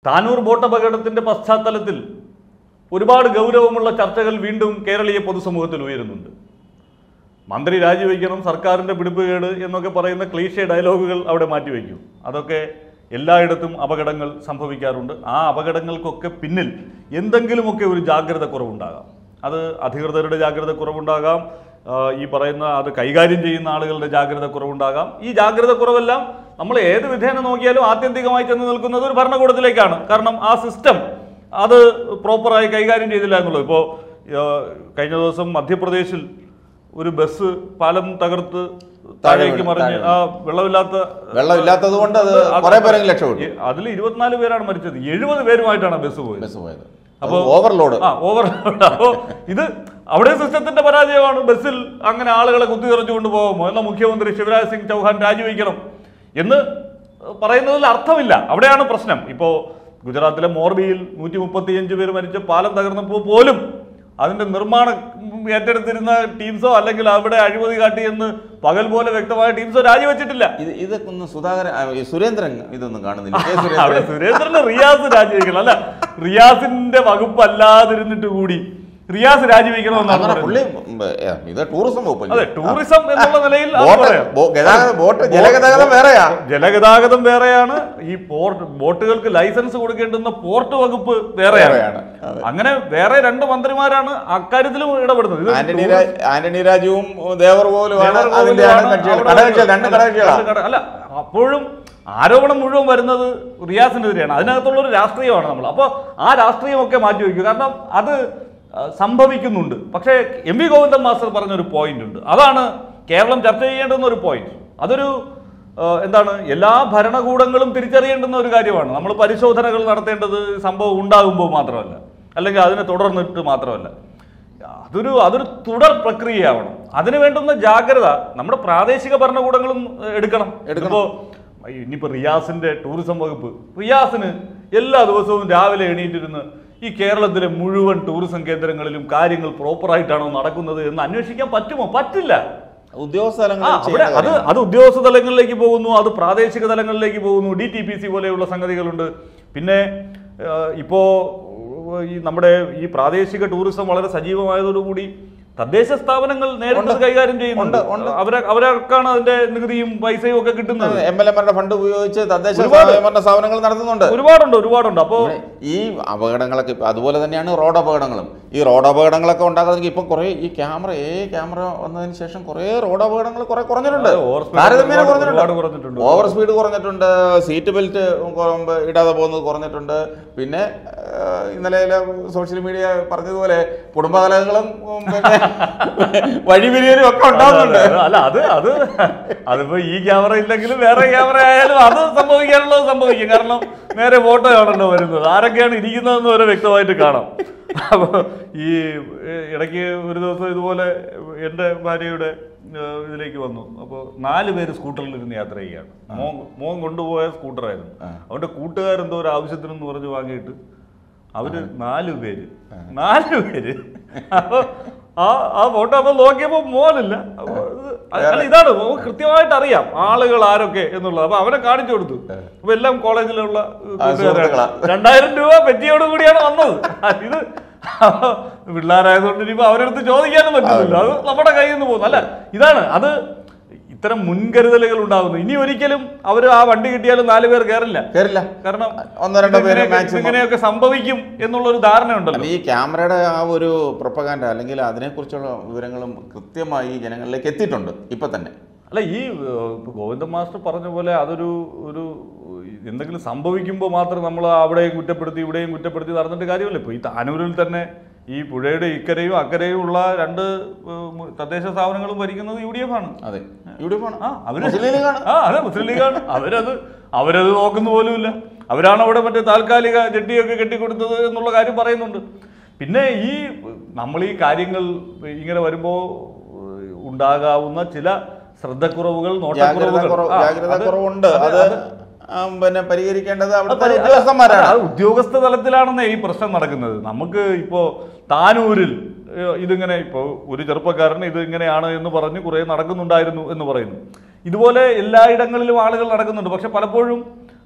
Tanur boat അപകടത്തിന്റെ പശ്ചാത്തലത്തിൽ ഒരുപാട് ഗൗരവമുള്ള ചർച്ചകൾ വീണ്ടും കേരളീയ പൊതുസമൂഹത്തിൽ ഉയരുന്നുണ്ട് മന്ത്രി രാജിവെക്കണം സർക്കാരിന്റെ പിടിപ്പുകേട് എന്നൊക്കെ പറയുന്ന ക്ലീഷേ ഡയലോഗുകൾ അവിടെ മാറ്റിവെക്കും അതൊക്കെ എല്ലായിടത്തും അപകടങ്ങൾ സംഭവിക്കാറുണ്ട് ആ അപകടങ്ങൾക്കൊക്കെ പിന്നിൽ എന്തെങ്കിലുമൊക്കെ ഒരു ജാഗ്രത കുറവുണ്ടാകാം അത് അധികൃതരുടെ ജാഗ്രത കുറവുണ്ടാകാം ആ, ഈ പറയുന്ന അത് കൈകാര്യം ചെയ്യുന്ന ആളുകളുടെ ജാഗ്രത കുറവുണ്ടാകാം ഈ ജാഗ്രത കുറവെല്ലാം നമ്മൾ ഏത് വിധേന നോക്കിയാലും ആത്യന്തികമായി ചെന്ന് നിൽക്കുന്നത് ഒരു ഭരണകൂടത്തിലേക്കാണ് കാരണം ആ സിസ്റ്റം അത് പ്രോപ്പറായി കൈകാര്യം ചെയ്തില്ല എന്നുള്ളത് ഇപ്പോൾ കഴിഞ്ഞ ദിവസം മധ്യപ്രദേശിൽ ഒരു ബസ് പാലം തകർത്ത് താഴേക്ക് വീണു, മറിഞ്ഞ് താഴെ ആ വെള്ളമില്ലാത്ത വെള്ളമില്ലാത്തത് കൊണ്ട് അത് അത് കുറെ പേരെങ്കിലും രക്ഷപ്പെട്ടു അതിൽ ഇരുപത്തിനാല് പേരാണ് മരിച്ചത് എഴുപത് പേരുമായിട്ടാണ് ബസ് പോയത് ബസ് പോയത് അപ്പോ- ഓവർലോഡ് ആ ഓവർ അപ്പോ ഇത് അവിടെ സിസ്റ്റത്തിന്റെ പരാജയമാണ് ബസ്സിൽ അങ്ങനെ ആളുകളെ കുത്തിനിറച്ചു കൊണ്ടുപോകുമോ എന്ന മുഖ്യമന്ത്രി ശിവരാജ് സിംഗ് ചൗഹാൻ രാജിവെക്കണം എന്ന് പറയുന്നതിൽ അർത്ഥമില്ല അവിടെയാണ് പ്രശ്നം ഇപ്പോ ഗുജറാത്തിലെ മോർബിയിൽ നൂറ്റി മുപ്പത്തിയഞ്ച് പേര് മരിച്ച പാലം തകർന്നപ്പോൾ പോലും അതിന്റെ നിർമ്മാണം ഏറ്റെടുത്തിരുന്ന ടീംസോ അല്ലെങ്കിൽ അവിടെ അഴിമതി കാട്ടിയെന്ന് പകൽ പോലെ വ്യക്തമായ ടീംസോ രാജിവെച്ചിട്ടില്ല ഇത് ഇതൊക്കെ ഒന്ന് സുധാകരൻ ആ, ഈ സുരേന്ദ്രൻ ഇതൊന്നും കാണുന്നില്ല കെ അവിടെ സുരേന്ദ്രൻ സുരേന്ദ്രന് റിയാസ് രാജിവെക്കണം അല്ല റിയാസിന്റെ വകുപ്പ് അല്ലാതിരുന്നിട്ട് കൂടി റിയാസ് രാജിവെക്കണമെന്നാണ് അങ്ങനെ പറയുന്നത്. പുള്ളി ഉം, ഏ, ഇത് ടൂറിസം അതെ വകുപ്പല്ലേ ടൂറിസം എന്നുള്ള നിലയിൽ അത് ബോട്ട് പറയാം. ബോ- ഗതാഗത ബോട്ട് ജലഗതാഗതം വേറെയാ ജലഗതാഗതം വേറെയാണ് ഈ പോർട്ട് ബോട്ടുകൾക്ക് ലൈസൻസ് കൊടുക്കേണ്ടുന്ന പോർട്ട് വകുപ്പ് വേറെയാണ് വേറെയാണ്. അതെ. അങ്ങനെ വേറെ രണ്ട് മന്ത്രിമാരാണ് അക്കാര്യത്തിലും ഇടപെടുന്നത് ഇത് ആന്റണി ടൂറിസം- രാജ് ആന്റണി രാജുവും ദേവർ പോലുമാണ് ദേവർ അതിന്റെയാണ് കോവിലാണ് കക്ഷികൾ അവിടെ ഘടകക്ഷികൾ രണ്ട് ഘടകക്ഷികളാ രണ്ട് ഘടക- അല്ല അപ്പോഴും ആരോപണം മുഴുവൻ വരുന്നത് റിയാസിനെതിരെയാണ് അതിനകത്തുള്ള ഒരു രാഷ്ട്രീയമാണ് നമ്മൾ അപ്പോൾ ആ രാഷ്ട്രീയമൊക്കെ മാറ്റി വയ്ക്കുക കാരണം അത് ആ, സംഭവിക്കുന്നുണ്ട് പക്ഷേ എം വി ഗോവിന്ദൻ മാസ്റ്റർ പറഞ്ഞൊരു പോയിന്റ് ഉണ്ട് അതാണ് കേരളം ചർച്ച ചെയ്യേണ്ടുന്ന ഒരു പോയിന്റ് അതൊരു ആ, എന്താണ് എല്ലാ ഭരണകൂടങ്ങളും തിരിച്ചറിയേണ്ടുന്ന ഒരു കാര്യമാണ് നമ്മൾ പരിശോധനകൾ നടത്തേണ്ടത് സംഭവം ഉണ്ടാകുമ്പോൾ മാത്രമല്ല അല്ലെങ്കിൽ അതിനെ തുടർന്നിട്ട് മാത്രമല്ല അതൊരു അതൊരു തുടർ പ്രക്രിയയാവണം അതിന് വേണ്ടുന്ന ജാഗ്രത നമ്മുടെ പ്രാദേശിക ഭരണകൂടങ്ങളും ഏഹ്, എടുക്കണം എടുക്കണം. ഇപ്പോ ഇനിയിപ്പോ റിയാസിന്റെ ടൂറിസം വകുപ്പ് റിയാസിന് എല്ലാ ദിവസവും രാവിലെ എണീറ്റിരുന്ന് ഈ കേരളത്തിലെ മുഴുവൻ ടൂറിസം കേന്ദ്രങ്ങളിലും കാര്യങ്ങൾ പ്രോപ്പറായിട്ടാണോ നടക്കുന്നത് എന്ന് അന്വേഷിക്കാൻ പറ്റുമോ പറ്റില്ല ഉദ്യോഗസ്ഥ ആ, തലങ്ങളിൽ അവിടെ ചെയ്യേണ്ട അത് കാര്യങ്ങൾ. അത് ഉദ്യോഗസ്ഥ തലങ്ങളിലേക്ക് പോകുന്നു അത് പ്രാദേശിക തലങ്ങളിലേക്ക് പോകുന്നു ഡി ടി പി സി പോലെയുള്ള സംഗതികളുണ്ട് പിന്നെ ആ, ഇപ്പോ ഈ നമ്മുടെ ഈ പ്രാദേശിക ടൂറിസം വളരെ സജീവമായതോടുകൂടി തദ്ദേശ സ്ഥാപനങ്ങൾ നേരിട്ട് ഇത് കൈകാര്യം ചെയ്യുന്നുണ്ട് ഉണ്ട്, ഉണ്ട്. അവരെ അവരൊക്കെയാണ് അതിന്റെ നികുതിയും പൈസയും ഒക്കെ കിട്ടുന്നത് എം എൽ എമാരുടെ ഫണ്ട് ഉപയോഗിച്ച് തദ്ദേശ ഒരുപാട്. സ്വയംഭരണ സ്ഥാപനങ്ങൾ നടത്തുന്നുണ്ട് ഒരുപാടുണ്ട് ഒരുപാടുണ്ട് അപ്പോ ഇവിടെ ഈ അപകടങ്ങളൊക്കെ ഇപ്പൊ അതുപോലെ തന്നെയാണ് റോഡ് അപകടങ്ങളും ഈ റോഡ് അപകടങ്ങളൊക്കെ ഉണ്ടാകുന്നെങ്കിൽ ഇപ്പം കുറെ ഈ ക്യാമറ ഏ ക്യാമറ വന്നതിന് ശേഷം കുറെ റോഡ് അപകടങ്ങൾ കുറെ കുറഞ്ഞിട്ടുണ്ട് അതെ, over speed താരതമ്യേന ഒരുപാട് കുറഞ്ഞിട്ടുണ്ട് കുറഞ്ഞിട്ടുണ്ട്. ഓവർ സ്പീഡ് കുറഞ്ഞിട്ടുണ്ട് സീറ്റ് ബെൽറ്റ് ഇടാതെ പോകുന്നത് കുറഞ്ഞിട്ടുണ്ട് പിന്നെ ആ, ഇന്നലെ സോഷ്യൽ മീഡിയ പറഞ്ഞതുപോലെ കുടുംബകലഹങ്ങളും ഉം, പിന്നെ വഴിപിരിയലും ഒക്കെ ഉണ്ടാകുന്നുണ്ട് അതെ, അല്ല അത് അത് അതിപ്പോ ഈ ക്യാമറ ഇല്ലെങ്കിലും വേറെ ക്യാമറ ആയാലും അത് സംഭവിക്കാനുള്ളത് സംഭവിക്കും കാരണം നേരെ ഫോട്ടോ ആണല്ലോ വരുന്നത് ആരൊക്കെയാണ് ഇരിക്കുന്നതെന്ന് വരെ വ്യക്തമായിട്ട് കാണാം അപ്പൊ ഈ ഏഹ്, ഇടയ്ക്ക് ഒരു ദിവസം ഇതുപോലെ എൻ്റെ ഭാര്യയുടെ ഏഹ്, ഇതിലേക്ക് വന്നു അപ്പോൾ നാല് പേര് സ്കൂട്ടറിൽ ഇരുന്ന് യാത്ര ചെയ്യുകയാണ് മോൻ മോൻ കൊണ്ടുപോയ സ്കൂട്ടറായിരുന്നു അവന്റെ കൂട്ടുകാരെന്തോ ഒരു ആവശ്യത്തിനെന്ന് പറഞ്ഞ് വാങ്ങിയിട്ട് അവര് നാല് പേര് നാല് പേര് അപ്പൊ ആ ആ ഫോട്ടോ അപ്പൊ നോക്കിയപ്പോ മോനില്ല അപ്പൊ ഇത് അല്ല ഇതാണ് നമുക്ക് കൃത്യമായിട്ട് അറിയാം ആളുകൾ ആരൊക്കെ എന്നുള്ളത് അപ്പൊ അവനെ കാണിച്ചു കൊടുത്തു അപ്പൊ എല്ലാം കോളേജിലുള്ള ആ, സുഹൃത്തുക്കളാ. രണ്ടായിരം രൂപ പെറ്റിയോട് കൂടിയാണ് വന്നത് ഇത് പിള്ളേരായതുകൊണ്ട് ഇനിയിപ്പോ അവരടുത്ത് ചോദിക്കാനും പറ്റുന്നില്ല അത് നമ്മുടെ കയ്യിൽ നിന്ന് പോകുന്നു അല്ല ഇതാണ് അത് ഇത്തരം മുൻകരുതലുകൾ ഉണ്ടാകുന്നു ഇനി ഒരിക്കലും അവർ ആ വണ്ടി കിട്ടിയാലും നാല് പേർ കയറില്ല കേറില്ല കാരണം ഒന്നോ രണ്ടോ പേര് ഇതിങ്ങനെയൊക്കെ- maximum. ഇതിങ്ങനെയൊക്കെ സംഭവിക്കും എന്നുള്ള ഒരു ധാരണ ഉണ്ടല്ലോ അല്ല ഈ ക്യാമറയുടെ ആ ഒരു പ്രൊപ്പകാൻഡ അല്ലെങ്കിൽ അതിനെക്കുറിച്ചുള്ള വിവരങ്ങളും കൃത്യമായി ജനങ്ങളിലേക്ക് എത്തിയിട്ടുണ്ട് ഇപ്പൊ തന്നെ അല്ല ഈ ഏഹ്, ഇപ്പൊ ഗോവിന്ദൻ മാസ്റ്റർ പറഞ്ഞ പോലെ അതൊരു ഒരു എന്തെങ്കിലും സംഭവിക്കുമ്പോൾ മാത്രം നമ്മൾ അവിടെയും കുറ്റപ്പെടുത്തി ഇവിടെയും കുറ്റപ്പെടുത്തി നടന്നിട്ട് കാര്യമില്ല ഇപ്പൊ ഈ താനൂരിൽ തന്നെ ഈ പുഴയുടെ ഇക്കരയും അക്കരയും ഉള്ള രണ്ട് ഏഹ്, തദ്ദേശ സ്ഥാപനങ്ങളും ഭരിക്കുന്നത് യു ഡി എഫ് ആണ് അതെ യു ഡി എഫ് ആണ് ആ അവര് മുസ്ലിം ലീഗാണ് ആ അതെ മുസ്ലിം ലീഗാണ് അവരത് അവരത് നോക്കുന്ന പോലുമില്ല അവരാണ് അവിടെ മറ്റേ താൽക്കാലിക ജെട്ടിയൊക്കെ കെട്ടിക്കൊടുത്തത് എന്നുള്ള കാര്യം പറയുന്നുണ്ട് പിന്നെ ഈ നമ്മൾ ഈ കാര്യങ്ങൾ ഇങ്ങനെ വരുമ്പോൾ ഉണ്ടാകാവുന്ന ചില ശ്രദ്ധക്കുറവുകൾ ജാഗ്രത നോട്ടക്കുറവുകൾ കുറവ് ആ, ജാഗ്രത അത് കുറവുണ്ട് അത് അത് ആ, പിന്നെ പരിഹരിക്കേണ്ടത് അത് അവിടുത്തെ പരി- ഉദ്യോഗസ്ഥന്മാരാണ് അത് ഉദ്യോഗസ്ഥ തലത്തിലാണെന്നേ ഈ പ്രശ്നം നടക്കുന്നത് നമുക്ക് ഇപ്പോ താനൂരിൽ ഏഹ്, ഇതിങ്ങനെ ഇപ്പോൾ ഒരു ചെറുപ്പക്കാരൻ ഇത് ഇങ്ങനെയാണ് എന്ന് പറഞ്ഞ് കുറേ നടക്കുന്നുണ്ടായിരുന്നു എന്ന് പറയുന്നു ഇതുപോലെ എല്ലായിടങ്ങളിലും ആളുകൾ നടക്കുന്നുണ്ട് പക്ഷെ പലപ്പോഴും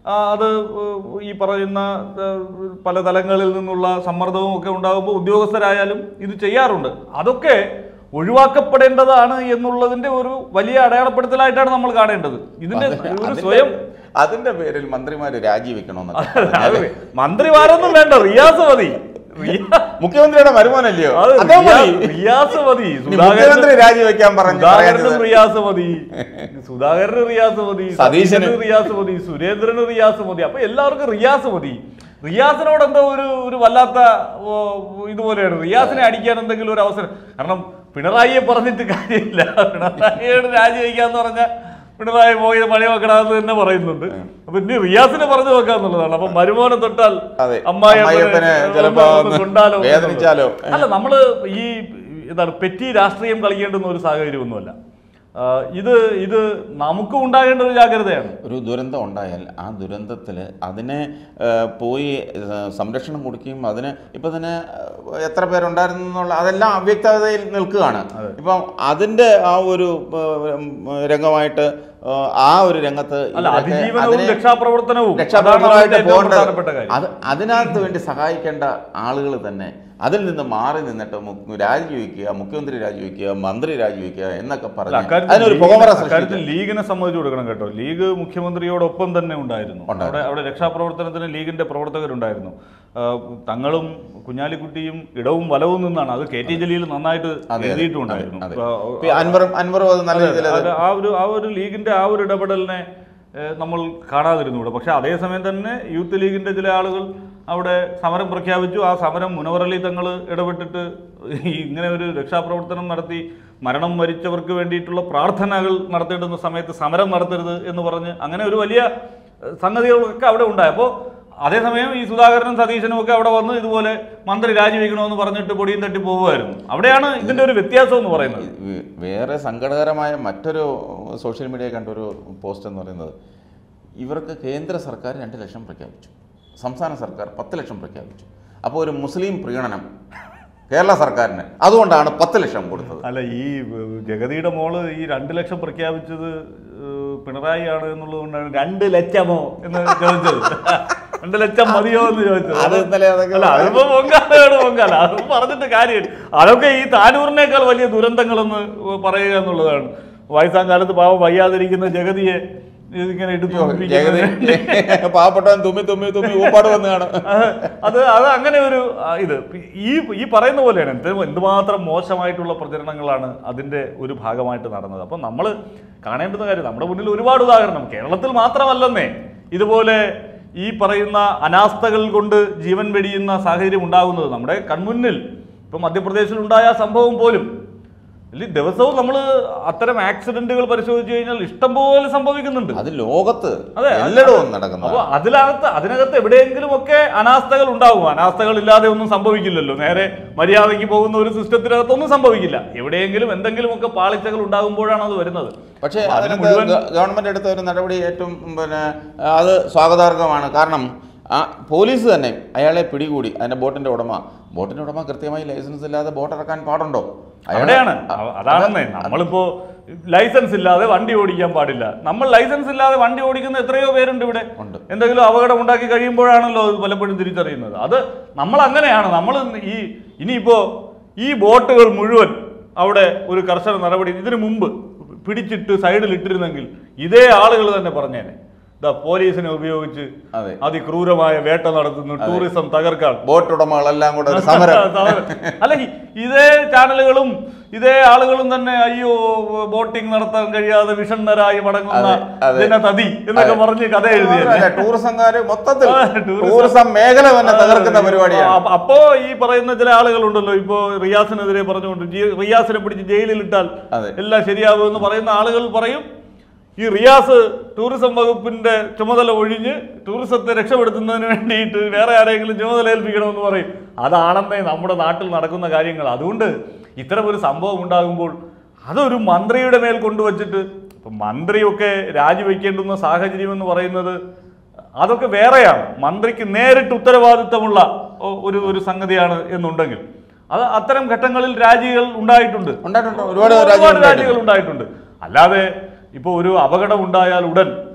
ആ, അത് ഏഹ്, ഈ പറയുന്ന ഏഹ്, പല തലങ്ങളിൽ നിന്നുള്ള സമ്മർദ്ദവും ഒക്കെ ഉണ്ടാകുമ്പോൾ ഉദ്യോഗസ്ഥരായാലും ഇത് ചെയ്യാറുണ്ട് അതൊക്കെ ഒഴിവാക്കപ്പെടേണ്ടതാണ് എന്നുള്ളതിന്റെ ഒരു വലിയ അടയാളപ്പെടുത്തലായിട്ടാണ് നമ്മൾ കാണേണ്ടത് ഇതിന്റെ ഒരു അതിന്റെ- സ്വയം അതിന്റെ പേരിൽ മന്ത്രിമാര് രാജിവെക്കണമെന്നൊക്കെ അത് പറഞ്ഞാല് മന്ത്രിമാരൊന്നും വേണ്ട റിയാസ് മതി റിയാ- മുഖ്യമന്ത്രിയുടെ മരുമോനല്ലയോ അത് അദ്ദേഹം റിയാ- മതി. റിയാസ് മതി ഇനി സുധാകരൻ മുഖ്യമന്ത്രി രാജിവെക്കാൻ പറഞ്ഞു സുധാകരനും പറയുന്നത് റിയാസ് മതി സുധാകരന് റിയാസ് മതി സതീശന്. സതീശന് റിയാസ് മതി സുരേന്ദ്രന് റിയാസ് മതി അപ്പൊ എല്ലാവർക്കും റിയാസ് മതി റിയാസിനോട് എന്തോ ഒരു ഒരു വല്ലാത്ത ഓ, ഇതുപോലെയാണ് റിയാസിനെ അടിക്കാൻ എന്തെങ്കിലും ഒരു അവസരം കാരണം പിണറായിയെ പറഞ്ഞിട്ട് കാര്യമില്ല പിണറായിയോട് രാജിവെക്കാന്ന് പറഞ്ഞ പിണറായി പോയി പണി വെക്കണമെന്ന് തന്നെ പറയുന്നുണ്ട് അപ്പൊ ഇനി റിയാസിനെ പറഞ്ഞു വെക്കാന്നുള്ളതാണ് അപ്പൊ മരുമോനെ തൊട്ടാൽ അതെ. അമ്മായി അമ്മായിയപ്പനെ ചിലപ്പോ ഒന്ന് കൊണ്ടാലോ വേദനിച്ചാലോ. അല്ല നമ്മള് ഈ എന്താണ് പെറ്റി രാഷ്ട്രീയം കളിക്കേണ്ടുന്ന ഒരു സാഹചര്യമൊന്നുമല്ല ആ, ഇത് ഇത് നമുക്കും ഉണ്ടാകേണ്ട ഒരു ജാഗ്രതയാണ് ഒരു ദുരന്തം ഉണ്ടായാൽ ആ ദുരന്തത്തിൽ അതിനെ ആ, പോയി ആ, സംരക്ഷണം കൊടുക്കുകയും അതിന് ഇപ്പം തന്നെ ആ, എത്ര പേരുണ്ടായിരുന്നു എന്നുള്ള അതെല്ലാം അവ്യക്തതയിൽ നിൽക്കുകയാണ് ഇപ്പം അതിൻ്റെ ആ ഒരു ആ, ഉം, രംഗമായിട്ട് ആ, ആ ഒരു രംഗത്ത് അല്ല ഇവരൊക്കെ അതിജീവനവും അതിനെ രക്ഷാപ്രവർത്തനവും അതാണ് രക്ഷാപ്രവർത്തനമായിട്ട് അതിന്റെ ഏറ്റവും പോകേണ്ട പ്രധാനപ്പെട്ട കാര്യം അത് അതിനകത്ത് വേണ്ടി സഹായിക്കേണ്ട ആളുകൾ തന്നെ അതിൽ നിന്ന് മാറി നിന്നിട്ട് മു- രാജിവെക്കുക മുഖ്യമന്ത്രി രാജിവെക്കുക മന്ത്രി രാജിവെക്കുക എന്നൊക്കെ അല്ല, പറഞ്ഞ് അക്കാര്യത്തിൽ അതിനൊരു ലീഗിനെ- പുകമറ അക്കാര്യത്തിൽ സൃഷ്ടിക്കുക ലീഗിനെ സമ്മതിച്ചു കൊടുക്കണം കേട്ടോ ലീഗ് മുഖ്യമന്ത്രിയോടൊപ്പം തന്നെ ഉണ്ടായിരുന്നു അവിടെ അവിടെ രക്ഷാപ്രവർത്തനത്തിന് ലീഗിന്റെ പ്രവർത്തകരുണ്ടായിരുന്നു ആ, തങ്ങളും കുഞ്ഞാലിക്കുട്ടിയും ഇടവും വലവും നിന്നാണ് അത് കെ ടി ജലീൽ നന്നായിട്ട് എഴുതിയിട്ടുണ്ടായിരുന്നു അതെ. ആ, ഇപ്പൊ അൻവറും അൻവറും അത് നല്ല രീതിയിൽ അത് അത് ആ ഒരു ആ ഒരു ലീഗിന്റെ ആ ഒരു ഇടപെടലിനെ ഏഹ്, നമ്മൾ കാണാതിരുന്നു ഇവിടെ പക്ഷെ അതേസമയം തന്നെ യൂത്ത് ലീഗിന്റെ ചില ആളുകൾ അവിടെ സമരം പ്രഖ്യാപിച്ചു ആ സമരം മുനവറലി തങ്ങൾ ഇടപെട്ടിട്ട് ഈ ഇങ്ങനെ ഒരു രക്ഷാപ്രവർത്തനം നടത്തി മരണം വരിച്ചവർക്ക് വേണ്ടിയിട്ടുള്ള പ്രാർത്ഥനകൾ നടത്തേണ്ടുന്ന സമയത്ത് സമരം നടത്തരുത് എന്ന് പറഞ്ഞ് അങ്ങനെ ഒരു വലിയ ഏഹ്, സംഗതികളൊക്കെ അവിടെ ഉണ്ടായി അപ്പോൾ അതേസമയം ഈ സുധാകരനും സതീശനും ഒക്കെ അവിടെ വന്ന് ഇതുപോലെ മന്ത്രി രാജിവെക്കണമെന്ന് പറഞ്ഞിട്ട് പൊടിയും തട്ടി പോകുമായിരുന്നു അവിടെയാണ് ഇതിന്റെ ഒരു വ്യത്യാസം എന്ന് പറയുന്നത് വേ- വേറെ സങ്കടകരമായ മറ്റൊരു സോഷ്യൽ മീഡിയ കണ്ടൊരു പോസ്റ്റ് എന്ന് പറയുന്നത് ഇവർക്ക് കേന്ദ്ര സർക്കാർ രണ്ട് ലക്ഷം പ്രഖ്യാപിച്ചു സംസ്ഥാന സർക്കാർ പത്ത് ലക്ഷം പ്രഖ്യാപിച്ചു അപ്പോൾ ഒരു മുസ്ലിം പ്രീണനം കേരള സർക്കാരിന് അതുകൊണ്ടാണ് പത്ത് ലക്ഷം കൊടുത്തത് അല്ല ഈ ഏഹ്, ജഗതിയുടെ മോള് ഈ രണ്ട് ലക്ഷം പ്രഖ്യാപിച്ചത് ഏഹ്, പിണറായി ആണ് എന്നുള്ളത് കൊണ്ടാണ് രണ്ട് ലക്ഷമോ എന്ന് ചോദിച്ചത് രണ്ട് ലക്ഷം മതിയോ എന്ന് ചോദിച്ചത് അത് ഇന്നലെ അതൊക്കെ അല്ല അതിപ്പോ പൊങ്കാലയാണ് പൊങ്കാല അത് പറഞ്ഞിട്ട് കാര്യം അതൊക്കെ ഈ താനൂറിനേക്കാൾ വലിയ ദുരന്തങ്ങളെന്ന് പറയുക എന്നുള്ളതാണ് വയസ്സാം കാലത്ത് പാവം വയ്യാതിരിക്കുന്ന ജഗതിയെ ഇങ്ങനെ എടുത്തു ജഗതി പാവപ്പെട്ടവൻ തുമ്മി തുമ്മി തുമ്മി ഊപ്പാട് വന്ന് കാണും അത് അത് അങ്ങനെ ഒരു ആ, ഇത് ഈ ഈ പറയുന്ന പോലെയാണ് എന്ത് എന്തുമാത്രം മോശമായിട്ടുള്ള പ്രചരണങ്ങളാണ് അതിന്റെ ഒരു ഭാഗമായിട്ട് നടന്നത് അപ്പം നമ്മൾ കാണേണ്ടുന്ന കാര്യം നമ്മുടെ മുന്നിൽ ഒരുപാട് ഉദാഹരണം കേരളത്തിൽ മാത്രമല്ലെന്നേ ഇതുപോലെ ഈ പറയുന്ന അനാസ്ഥകൾ കൊണ്ട് ജീവൻ വെടിയുന്ന സാഹചര്യം ഉണ്ടാകുന്നത് നമ്മുടെ കൺമുന്നിൽ ഇപ്പം മധ്യപ്രദേശിൽ ഉണ്ടായ ആ സംഭവം പോലും ഇല്ല ദിവസവും നമ്മൾ അത്തരം ആക്സിഡന്റുകൾ പരിശോധിച്ചു കഴിഞ്ഞാൽ ഇഷ്ടം പോലെ സംഭവിക്കുന്നുണ്ട് അത് ലോകത്ത് അതെ, അത് എല്ലായിടവും നടക്കുന്ന അപ്പൊ അതിനകത്ത് അതിനകത്ത് എവിടെയെങ്കിലും ഒക്കെ അനാസ്ഥകൾ ഉണ്ടാവും അനാസ്ഥകൾ ഇല്ലാതെ ഒന്നും സംഭവിക്കില്ലല്ലോ നേരെ മര്യാദയ്ക്ക് പോകുന്ന ഒരു സിസ്റ്റത്തിനകത്ത് ഒന്നും സംഭവിക്കില്ല എവിടെയെങ്കിലും എന്തെങ്കിലും ഒക്കെ പാളിച്ചകൾ ഉണ്ടാകുമ്പോഴാണ് അത് വരുന്നത് പക്ഷേ അപ്പൊ അതിന് അതിനകത്ത് മുഴുവൻ ഗ- ഗവൺമെന്റ് എടുത്ത ഒരു നടപടി ഏറ്റവും പിന്നെ അത് സ്വാഗതാർഹമാണ് കാരണം ആ പോലീസ് തന്നെ അയാളെ പിടികൂടി അതിന്റെ ബോട്ടിന്റെ ഉടമ ബോട്ടിന്റെ ഉടമ കൃത്യമായി ലൈസൻസ് ഇല്ലാതെ ബോട്ട് ഇറക്കാൻ പാടുണ്ടോ അയാളെ- അവിടെയാണ് അ- അതാണെന്നേ നമ്മളിപ്പോ ലൈസൻസ് ഇല്ലാതെ വണ്ടി ഓടിക്കാൻ പാടില്ല നമ്മൾ ലൈസൻസ് ഇല്ലാതെ വണ്ടി ഓടിക്കുന്ന എത്രയോ പേരുണ്ട് ഇവിടെ ഉണ്ട്. എന്തെങ്കിലും അപകടം ഉണ്ടാക്കി കഴിയുമ്പോഴാണല്ലോ അത് പലപ്പോഴും തിരിച്ചറിയുന്നത് അത് നമ്മൾ അങ്ങനെയാണ് നമ്മൾ ഈ ഇനിയിപ്പോ ഈ ബോട്ടുകൾ മുഴുവൻ അവിടെ ഒരു കർശന നടപടി ഇതിനു മുമ്പ് പിടിച്ചിട്ട് സൈഡിൽ ഇട്ടിരുന്നെങ്കിൽ ഇതേ ആളുകൾ തന്നെ പറഞ്ഞേനെ ഇതാ പോലീസിനെ ഉപയോഗിച്ച് അതെ. അതിക്രൂരമായ വേട്ട നടത്തുന്നു ടൂറിസം തകർക്കാൻ ബോട്ട് ഉടമകളെല്ലാം കൂടെ ഒരു സമരം സമരം. അല്ല ഈ- ഇതേ ചാനലുകളും ഇതേ ആളുകളും തന്നെ അയ്യോ ബോട്ടിംഗ് നടത്താൻ കഴിയാതെ വിഷണ്ണരായി മടങ്ങുന്ന അതെ, അതെ. ജനതതി എന്നൊക്കെ പറഞ്ഞ് കഥ എഴുതിയത് അല്ല, ടൂറിസംകാര് മൊത്തത്തിൽ ആ, ടൂറിസം- ടൂറിസം മേഖല തന്നെ തകർക്കുന്ന പരിപാടിയാണ് അപ്പ- അപ്പോ ഈ പറയുന്ന ചില ആളുകളുണ്ടല്ലോ ഇപ്പോ റിയാസിനെതിരെ പറഞ്ഞുകൊണ്ട് ജി- റിയാസിനെ പിടിച്ച് ജയിലിൽ ഇട്ടാൽ അതെ. എല്ലാം ശരിയാവും എന്ന് പറയുന്ന ആളുകൾ പറയും ഈ റിയാസ് ടൂറിസം വകുപ്പിന്റെ ചുമതല ഒഴിഞ്ഞ് ടൂറിസത്തെ രക്ഷപ്പെടുത്തുന്നതിന് വേണ്ടിയിട്ട് വേറെ ആരെങ്കിലും ചുമതല ഏൽപ്പിക്കണമെന്ന് പറയും അതാണെന്നേ നമ്മുടെ നാട്ടിൽ നടക്കുന്ന കാര്യങ്ങൾ അതുകൊണ്ട് ഇത്തരം ഒരു സംഭവം ഉണ്ടാകുമ്പോൾ അതൊരു മന്ത്രിയുടെ മേൽ കൊണ്ടുവച്ചിട്ട് ഇപ്പൊ മന്ത്രിയൊക്കെ രാജിവെക്കേണ്ടുന്ന സാഹചര്യം എന്ന് പറയുന്നത് അതൊക്കെ വേറെയാണ് മന്ത്രിക്ക് നേരിട്ട് ഉത്തരവാദിത്തമുള്ള ഒ- ഒരു ഒരു സംഗതിയാണ് എന്നുണ്ടെങ്കിൽ അത് അത്തരം ഘട്ടങ്ങളിൽ രാജികൾ ഉണ്ടായിട്ടുണ്ട് ഉണ്ടായിട്ടുണ്ട്. ഒരുപാട് ഒരുപാട് രാജികൾ രാജികൾ ഉണ്ടായിട്ടുണ്ട് അല്ലാതെ ഇപ്പോൾ ഒരു അപകടം ഉണ്ടായാൽ ഉടൻ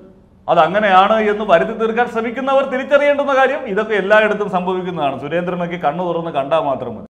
അത് അങ്ങനെയാണ് എന്ന് വരുത്തി തീർക്കാൻ ശ്രമിക്കുന്നവർ തിരിച്ചറിയേണ്ടുന്ന കാര്യം ഇതൊക്കെ എല്ലായിടത്തും സംഭവിക്കുന്നതാണ് സുരേന്ദ്രനൊക്കെ കണ്ണു തുറന്ന് കണ്ടാൽ മാത്രം മതി